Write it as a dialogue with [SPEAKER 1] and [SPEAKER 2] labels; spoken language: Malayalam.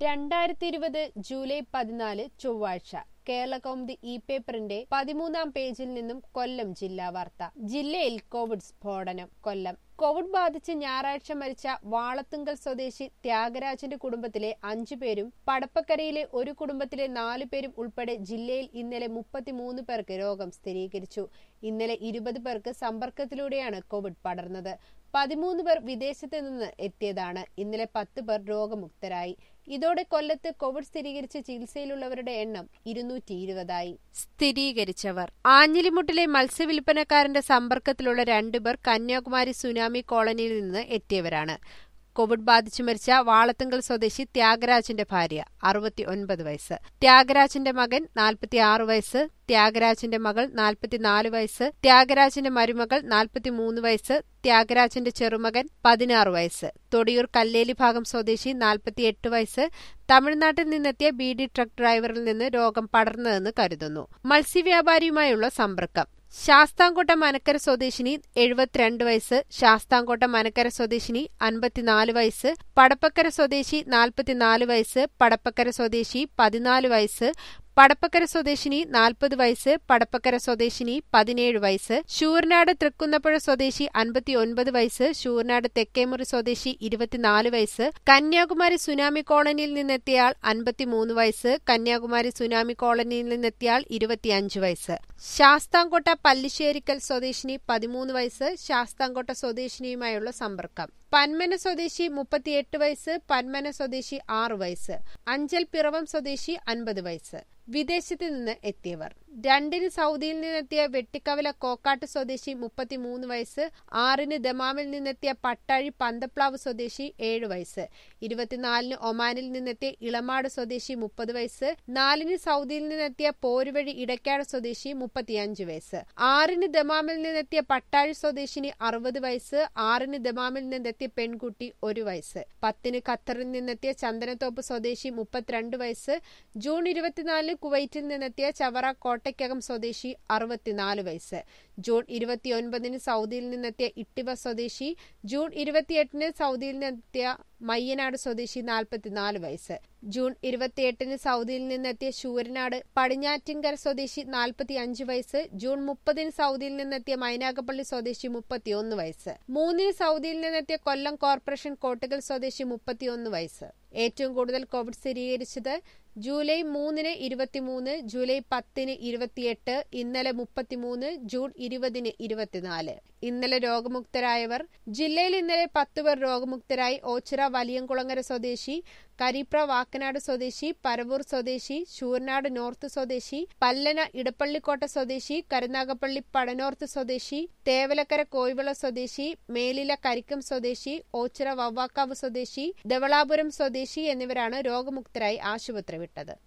[SPEAKER 1] രണ്ടായിരത്തി ഇരുപത് ജൂലൈ പതിനാല് ചൊവ്വാഴ്ച കേരളകൗമുദി ഇ പേപ്പറിന്റെ പതിമൂന്നാം പേജിൽ നിന്നും കൊല്ലം ജില്ലാ വാർത്ത ജില്ലയിൽ കോവിഡ് സ്ഫോടനം കൊല്ലം കോവിഡ് ബാധിച്ച് ഞായറാഴ്ച മരിച്ച വാളത്തുങ്കൽ സ്വദേശി ത്യാഗരാജന്റെ കുടുംബത്തിലെ അഞ്ചു പേരും പടപ്പക്കരയിലെ ഒരു കുടുംബത്തിലെ നാലു പേരും ഉൾപ്പെടെ ജില്ലയിൽ ഇന്നലെ മുപ്പത്തിമൂന്ന് പേർക്ക് രോഗം സ്ഥിരീകരിച്ചു ഇന്നലെ ഇരുപത് പേർക്ക് സമ്പർക്കത്തിലൂടെയാണ് കോവിഡ് പടർന്നത് പതിമൂന്ന് പേർ വിദേശത്ത് നിന്ന് എത്തിയതാണ് ഇന്നലെ പത്ത് പേർ രോഗമുക്തരായി ഇതോടെ കൊല്ലത്ത് കോവിഡ് സ്ഥിരീകരിച്ച് ചികിത്സയിലുള്ളവരുടെ എണ്ണം ഇരുന്നൂറ്റി ഇരുപതായി സ്ഥിരീകരിച്ചവർ ആഞ്ഞിലിമുട്ടിലെ മത്സ്യവില്പനക്കാരന്റെ സമ്പർക്കത്തിലുള്ള രണ്ടുപേർ കന്യാകുമാരി സുനാമി കോളനിയിൽ നിന്ന് എത്തിയവരാണ് കോവിഡ് ബാധിച്ചു മരിച്ച വാളത്തുങ്കൽ സ്വദേശി ത്യാഗരാജന്റെ ഭാര്യ അറുപത്തി ഒൻപത് വയസ്സ് ത്യാഗരാജന്റെ മകൻ നാൽപ്പത്തിയാറ് വയസ്സ് ത്യാഗരാജന്റെ മകൾ നാൽപ്പത്തിനാല് വയസ്സ് ത്യാഗരാജന്റെ മരുമകൾ നാൽപ്പത്തിമൂന്ന് വയസ്സ് ത്യാഗരാജന്റെ ചെറുമകൻ പതിനാറ് വയസ്സ് തൊടിയൂർ കല്ലേലി ഭാഗം സ്വദേശി നാൽപ്പത്തിയെട്ട് വയസ്സ് തമിഴ്നാട്ടിൽ നിന്നെത്തിയ ബി ഡി ട്രക്ക് ഡ്രൈവറിൽ നിന്ന് രോഗം പടർന്നതെന്ന് കരുതുന്നു മത്സ്യവ്യാപാരിയുമായുള്ള സമ്പർക്കം ശാസ്താംകോട്ട മനക്കര സ്വദേശിനി എഴുപത്തിരണ്ട് വയസ്സ് ശാസ്താംകോട്ട മനക്കര സ്വദേശിനി അൻപത്തിനാല് വയസ്സ് പടപ്പക്കര സ്വദേശി നാൽപ്പത്തിനാല് വയസ്സ് പടപ്പക്കര സ്വദേശി പതിനാല് വയസ്സ് പടപ്പക്കര സ്വദേശിനി നാൽപ്പത് വയസ്സ് പടപ്പക്കര സ്വദേശിനി പതിനേഴ് വയസ്സ് ശൂർനാട് തൃക്കുന്നപ്പുഴ സ്വദേശി അൻപത്തിയൊൻപത് വയസ്സ് ശൂർനാട് തെക്കേമുറി സ്വദേശി ഇരുപത്തിനാല് വയസ്സ് കന്യാകുമാരി സുനാമി കോളനിയിൽ നിന്നെത്തിയയാൾ അൻപത്തിമൂന്ന് വയസ്സ് കന്യാകുമാരി സുനാമി കോളനിയിൽ നിന്നെത്തിയയാൾ ഇരുപത്തിയഞ്ച് വയസ്സ് ശാസ്താംകോട്ട പല്ലിശ്ശേരിക്കൽ സ്വദേശിനി പതിമൂന്ന് വയസ്സ് ശാസ്താംകോട്ട സ്വദേശിനിയുമായുള്ള സമ്പർക്കം പന്മന സ്വദേശി മുപ്പത്തിയെട്ട് വയസ്സ് പന്മന സ്വദേശി ആറ് വയസ്സ് അഞ്ചൽ പിറവം സ്വദേശി അൻപത് വയസ്സ് വിദേശത്ത് നിന്ന് എത്തിയവർ രണ്ടിന് സൗദിയിൽ നിന്നെത്തിയ വെട്ടിക്കവല കോക്കാട്ട് സ്വദേശി മുപ്പത്തിമൂന്ന് വയസ്സ് ആറിന് ദമാമിൽ നിന്നെത്തിയ പട്ടാഴി പന്തപ്ലാവ് സ്വദേശി ഏഴ് വയസ്സ് ഇരുപത്തിനാലിന് ഒമാനിൽ നിന്നെത്തിയ ഇളമാട് സ്വദേശി മുപ്പത് വയസ്സ് നാലിന് സൗദിയിൽ നിന്നെത്തിയ പോരുവഴി ഇടയ്ക്കാട് സ്വദേശി മുപ്പത്തിയഞ്ച് വയസ്സ് ആറിന് ദമാമിൽ നിന്നെത്തിയ പട്ടാഴി സ്വദേശിനി അറുപത് വയസ്സ് ആറിന് ദമാമിൽ നിന്നെത്തിയ പെൺകുട്ടി ഒരു വയസ്സ് പത്തിന് ഖത്തറിൽ നിന്നെത്തിയ ചന്ദനത്തോപ്പ് സ്വദേശി മുപ്പത്തിരണ്ട് വയസ്സ് ജൂൺ ഇരുപത്തിനാലിന് കുവൈറ്റിൽ നിന്നെത്തിയ ചവറ കോട്ടയ്ക്കകം സ്വദേശി അറുപത്തിനാല് വയസ്സ് ജൂൺ ഇരുപത്തിയൊൻപതിന് സൗദിയിൽ നിന്നെത്തിയ ഇട്ടിവ സ്വദേശി ജൂൺ ഇരുപത്തിയെട്ടിന് സൗദിയിൽ നിന്നെത്തിയ മയ്യനാട് സ്വദേശി നാൽപ്പത്തിനാല് വയസ്സ് ജൂൺ ഇരുപത്തിയെട്ടിന് സൗദിയിൽ നിന്നെത്തിയ ശൂരനാട് പടിഞ്ഞാറ്റിങ്കര സ്വദേശി നാൽപ്പത്തി അഞ്ച് വയസ്സ് ജൂൺ മുപ്പതിന് സൗദിയിൽ നിന്നെത്തിയ മൈനാഗപ്പള്ളി സ്വദേശി മുപ്പത്തിയൊന്ന് വയസ്സ് മൂന്നിന് സൗദിയിൽ നിന്നെത്തിയ കൊല്ലം കോർപ്പറേഷൻ കോട്ടകൽ സ്വദേശി മുപ്പത്തിയൊന്ന് വയസ്സ് ഏറ്റവും കൂടുതൽ കോവിഡ് സ്ഥിരീകരിച്ചത് ജൂലൈ മൂന്നിന് ഇരുപത്തിമൂന്ന് ജൂലൈ പത്തിന് ഇരുപത്തിയെട്ട് ഇന്നലെ മുപ്പത്തിമൂന്ന് ജൂൺ ഇരുപതിന് ഇരുപത്തിനാല് ഇന്നലെ രോഗമുക്തരായവർ ജില്ലയിൽ ഇന്നലെ പത്തുപേർ രോഗമുക്തരായി ഓച്ചിറ വലിയംകുളങ്ങര സ്വദേശി കരീപ്ര വാക്കനാട് സ്വദേശി പരവൂർ സ്വദേശി ശൂർനാട് നോർത്ത് സ്വദേശി പല്ലന ഇടപ്പള്ളിക്കോട്ട സ്വദേശി കരുനാഗപ്പള്ളി പടനോർത്ത് സ്വദേശി തേവലക്കര കോയിവിള സ്വദേശി മേലില കരിക്കം സ്വദേശി ഓച്ചിറ വവ്വാക്കാവ് സ്വദേശി ധവളാപുരം സ്വദേശി എന്നിവരാണ് രോഗമുക്തരായി ആശുപത്രി വിട്ടത്